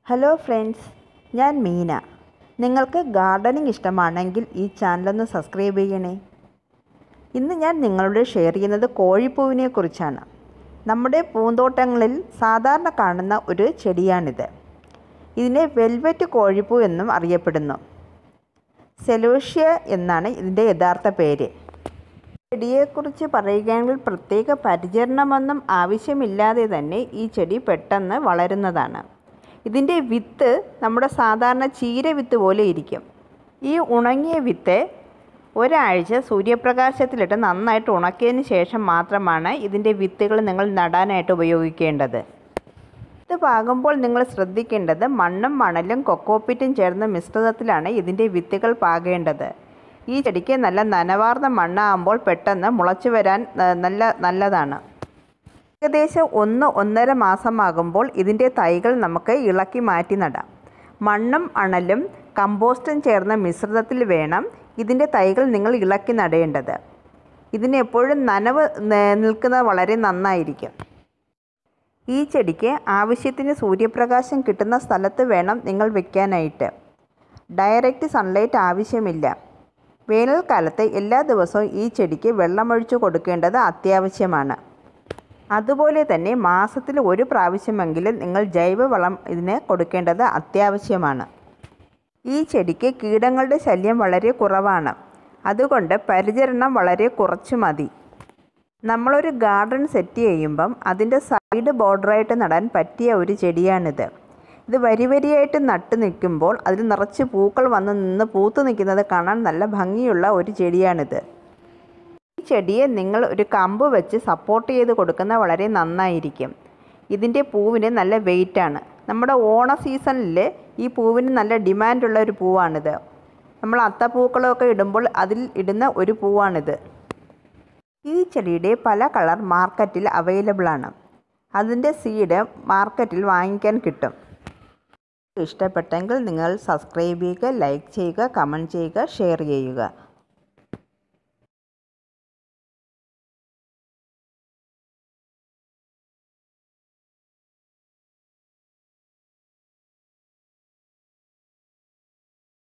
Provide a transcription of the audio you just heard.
hello friends ഞാൻ മീന നിങ്ങൾക്ക് gardening ഇഷ്ടമാണെങ്കിൽ ഈ ചാനലൊന്ന് സബ്സ്ക്രൈബ് ചെയ്യണേ ഇന്ന് ഞാൻ നിങ്ങളോട് ഷെയർ ചെയ്യുന്നത് കോഴിപ്പൂവിനെ കുറിച്ചാണ് നമ്മുടെ പൂന്തോട്ടങ്ങളിൽ സാധാരണ കാണുന്ന ഒരു ചെടിയാണിത് ഇതിനെ വെൽവെറ്റ് കോഴിപ്പൂ എന്നും അറിയപ്പെടുന്നു സെലോഷ്യ എന്നാണ് ഇതിൻ്റെ യഥാർത്ഥ പേര് ചെടിയെക്കുറിച്ച് പറയുകയാണെങ്കിൽ പ്രത്യേക പരിചരണമൊന്നും ആവശ്യമില്ലാതെ തന്നെ ഈ ചെടി പെട്ടെന്ന് വളരുന്നതാണ് ഇതിൻ്റെ വിത്ത് നമ്മുടെ സാധാരണ ചീര വിത്ത് പോലെ ഇരിക്കും ഈ ഉണങ്ങിയ വിത്ത് ഒരാഴ്ച സൂര്യപ്രകാശത്തിലിട്ട് നന്നായിട്ട് ഉണക്കിയതിന് ശേഷം മാത്രമാണ് ഇതിൻ്റെ വിത്തുകൾ നിങ്ങൾ നടാനായിട്ട് ഉപയോഗിക്കേണ്ടത് ഇത് പാകുമ്പോൾ നിങ്ങൾ ശ്രദ്ധിക്കേണ്ടത് മണ്ണും മണലും കൊക്കോപ്പിറ്റും ചേർന്ന മിശ്രിതത്തിലാണ് ഇതിൻ്റെ വിത്തുകൾ പാകേണ്ടത് ഈ ചെടിക്ക് നല്ല നനവാർന്ന മണ്ണാകുമ്പോൾ പെട്ടെന്ന് മുളച്ചു വരാൻ ആ, നല്ല നല്ലതാണ് ഏകദേശം ഒന്ന് ഒന്നര മാസമാകുമ്പോൾ ഇതിൻ്റെ തൈകൾ നമുക്ക് ഇളക്കി മാറ്റി നടാം മണ്ണും അണലും കമ്പോസ്റ്റും ചേർന്ന മിശ്രിതത്തിൽ വേണം ഇതിൻ്റെ തൈകൾ നിങ്ങൾ ഇളക്കി നടേണ്ടത് ഇതിന് എപ്പോഴും നനവ് ന- നിൽക്കുന്നത് വളരെ നന്നായിരിക്കും ഈ ചെടിക്ക് ആവശ്യത്തിന് സൂര്യപ്രകാശം കിട്ടുന്ന സ്ഥലത്ത് വേണം നിങ്ങൾ വെക്കാനായിട്ട് ഡയറക്റ്റ് സൺലൈറ്റ് ആവശ്യമില്ല വേനൽക്കാലത്ത് എല്ലാ ദിവസവും ഈ ചെടിക്ക് വെള്ളമൊഴിച്ചു കൊടുക്കേണ്ടത് അത്യാവശ്യമാണ് അതുപോലെ തന്നെ മാസത്തിൽ ഒരു പ്രാവശ്യമെങ്കിലും നിങ്ങൾ ജൈവവളം ഇതിന് കൊടുക്കേണ്ടത് അത്യാവശ്യമാണ് ഈ ചെടിക്ക് കീടങ്ങളുടെ ശല്യം വളരെ കുറവാണ് അതുകൊണ്ട് പരിചരണം വളരെ കുറച്ച് മതി നമ്മളൊരു ഗാർഡൻ സെറ്റ് ചെയ്യുമ്പം അതിൻ്റെ സൈഡ് ബോർഡറായിട്ട് നടാൻ പറ്റിയ ഒരു ചെടിയാണിത് ഇത് വരി വരിയായിട്ട് നട്ട് നിൽക്കുമ്പോൾ അതിൽ നിറച്ച് പൂക്കൾ വന്ന് നിന്ന് പൂത്തു നിൽക്കുന്നത് കാണാൻ നല്ല ഭംഗിയുള്ള ഒരു ചെടിയാണിത് ഈ ചെടിയെ നിങ്ങൾ ഒരു കമ്പ് വെച്ച് സപ്പോർട്ട് ചെയ്ത് കൊടുക്കുന്ന വളരെ നന്നായിരിക്കും ഇതിൻ്റെ പൂവിന് നല്ല വെയിറ്റാണ് നമ്മുടെ ഓണ സീസണിൽ ഈ പൂവിന് നല്ല ഡിമാൻഡുള്ള ഒരു പൂവാണിത് നമ്മൾ അത്തപ്പൂക്കളമൊക്കെ ഇടുമ്പോൾ അതിൽ ഇടുന്ന ഒരു പൂവാണിത് ഈ ചെടിയുടെ പല കളർ മാർക്കറ്റിൽ അവൈലബിൾ ആണ് അതിൻ്റെ സീഡ് മാർക്കറ്റിൽ വാങ്ങിക്കാൻ കിട്ടും ഇഷ്ടപ്പെട്ടെങ്കിൽ നിങ്ങൾ സബ്സ്ക്രൈബ് ചെയ്യുക ലൈക്ക് ചെയ്യുക കമൻറ്റ് ചെയ്യുക ഷെയർ ചെയ്യുക